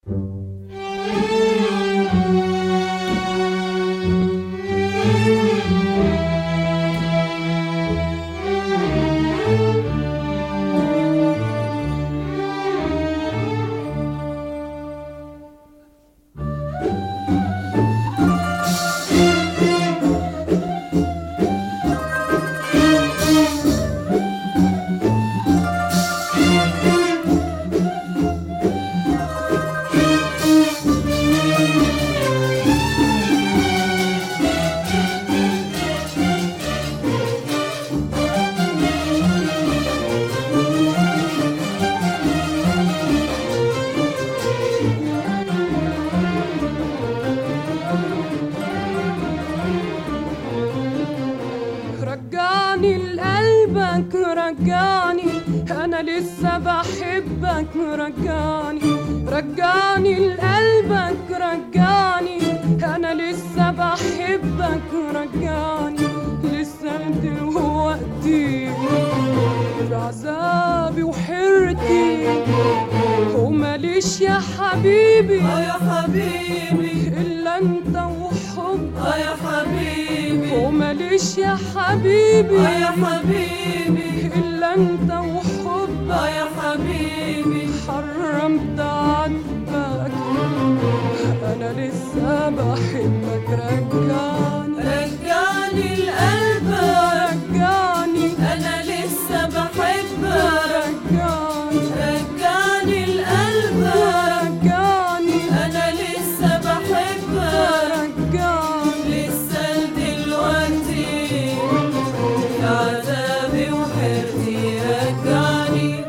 رجعني لقلبك رجعني انا لسه بحبك رجعني رجعني لقلبك رجعني انا لسه بحبك رجعني لسه دلوقتي في عذابي وحيرتي وماليش يا حبيبي اه يا حبيبي الا انت وحبك اه يا حبيبي وماليش يا حبيبي اه يا حبيبي إلا أنت وحبك اه يا حبيبي حرمت عنك أنا لسه بحبك رجعني رجعني لقلبك رجعني انا لسه بحبك رجعني رجعني لقلبك رجعني انا لسه بحبك رجعني لسه دلوقتي في عذابي وحيرتي رجعني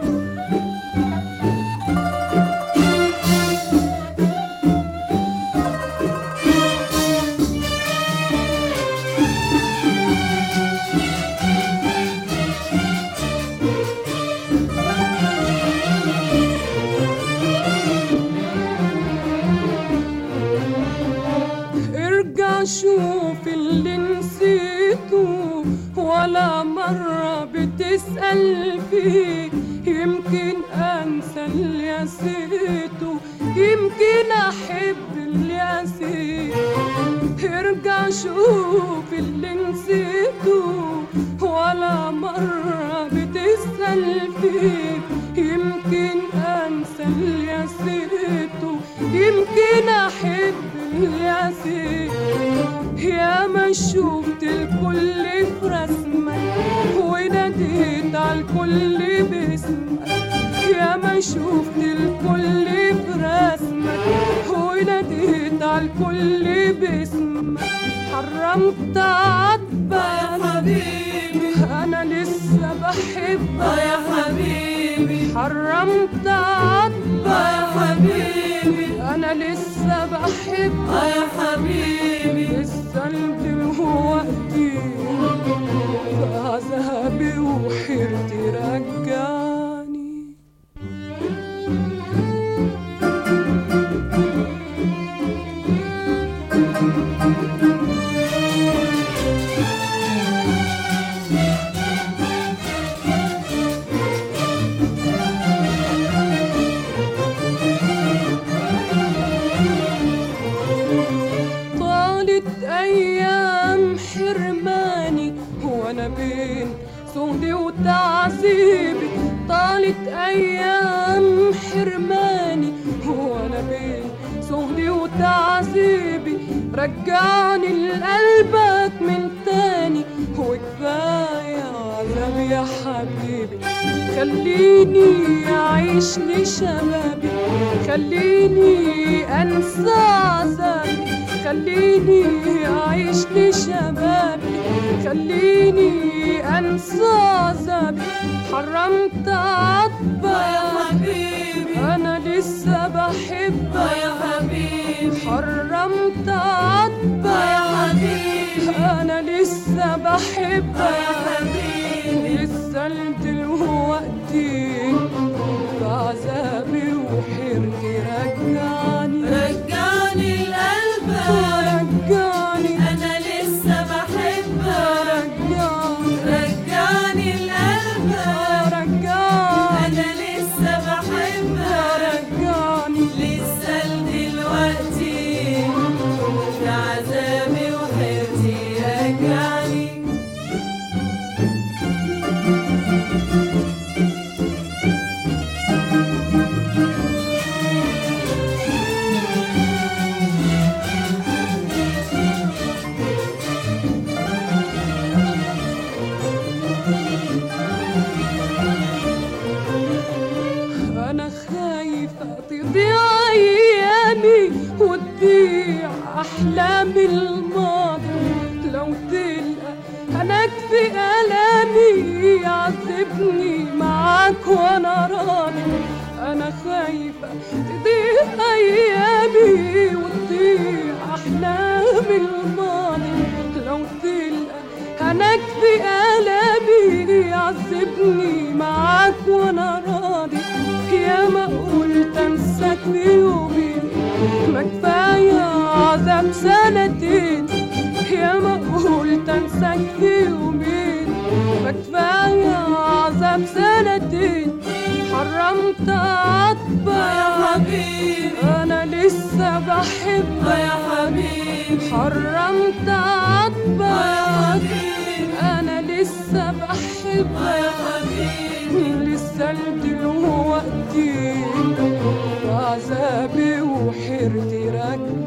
ارجع شوف اللي نسيته ولا مرة بتسأل فيه يمكن أنسى اللي نسيته يمكن أحب اللي نسيته ارجع شوف اللي نسيته ولا مرة بتسأل فيه يمكن أنسى اللي نسيته يمكن أحب اللي نسيته يا ما شفت الكل في رسمك وناديت على الكل باسمك يا ما شفت الكل في رسمك وناديت على الكل باسمك حرمت اه يا عاتبك حبيبي انا لسه اه بحبك يا حبيبي حرمت عاتبك اه يا حبيبي انا لسه بحبك اه يا حبيبي لسه دلوقتي في عذابي وحيرتي رجعني طالت ايام حرماني وانا بين سودي وتعذيبي طالت ايام حرماني وانا بين سودي وتعذيبي رجعني لقلبك من تاني وكفايه عذاب يا حبيبي خليني اعيش لشبابي خليني انسى عذابي خليني اعيش لشبابي خليني انسى عذابي حرمت اه يا عاتبك حبيبي انا لسه اه بحبك يا حبيبي حرمت اه يا عاتبك حبيبي انا لسه اه يا بحبك حبيبي لسه دلوقتي في عذابي وحيرتي رجعني رجعني لقلبك رجعني انا لسه بحبك رجعني رجعني لقلبك رجعني انا لسه بحبك رجعني لسه ألامي وتضيع أحلامي الماضي لو تلقى هناك في ألامي يعذبني معاك وأنا راضي أنا خايفة تضيع أيامي وتضيع أحلامي الماضي لو تلقى هناك في ألامي يعذبني معاك وأنا راضي يا ما قلت أنساك في يومين ما كفاية عذاب سنتين يا ما قلت أنساك في يومين ما كفاية عذاب سنتين حرمت عطبة يا حبيبي أنا لسه يا بحبك حبيبي حرمت يا عطبة حبيبي أنا لسه يا بحبك حبيبي لسه دلوقتي عذابي وحيرتي راكبة